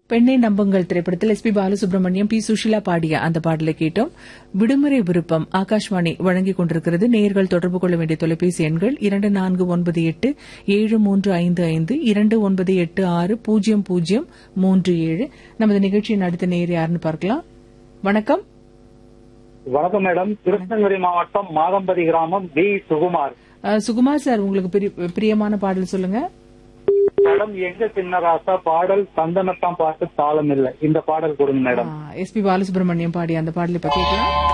பெண்ணை நம்புங்கள் திரைப்படத்தில் S P Balasubramaniam P Susheela பாடிய அந்த பாடலை கேட்டோம் விடுமுறை விருப்பம் ஆகாஷ்வாணி வழங்கிக் கொண்டிருக்கிறது நேயர்கள் தொடர்பு கொள்ள வேண்டிய தொலைபேசி எண்கள் இரண்டு நான்கு ஒன்பது எட்டு ஏழு மூன்று ஐந்து ஐந்து இரண்டு ஒன்பது எட்டு ஆறு பூஜ்ஜியம் பூஜ்ஜியம் மூன்று ஏழு நமது நிகழ்ச்சியின் அடுத்த நேயர் யாருன்னு பார்க்கலாம் வணக்கம் வணக்கம் மேடம் கிருஷ்ணகிரி மாவட்டம் மாதம்பதி கிராமம் பி சுகுமார் அஹ், சுகுமார் சார் உங்களுக்கு பிரி- பிரியமான பாடல் சொல்லுங்க மேடம் எங்க சின்னராசா பாடல் சந்தனத்தான் பாட்டு தாளம் இல்லை இந்த பாடல் கொடுங்க மேடம் எஸ் பி பாலசுப்ரமணியம் பாடிய அந்த பாடலை பத்தி கேட்கலாம்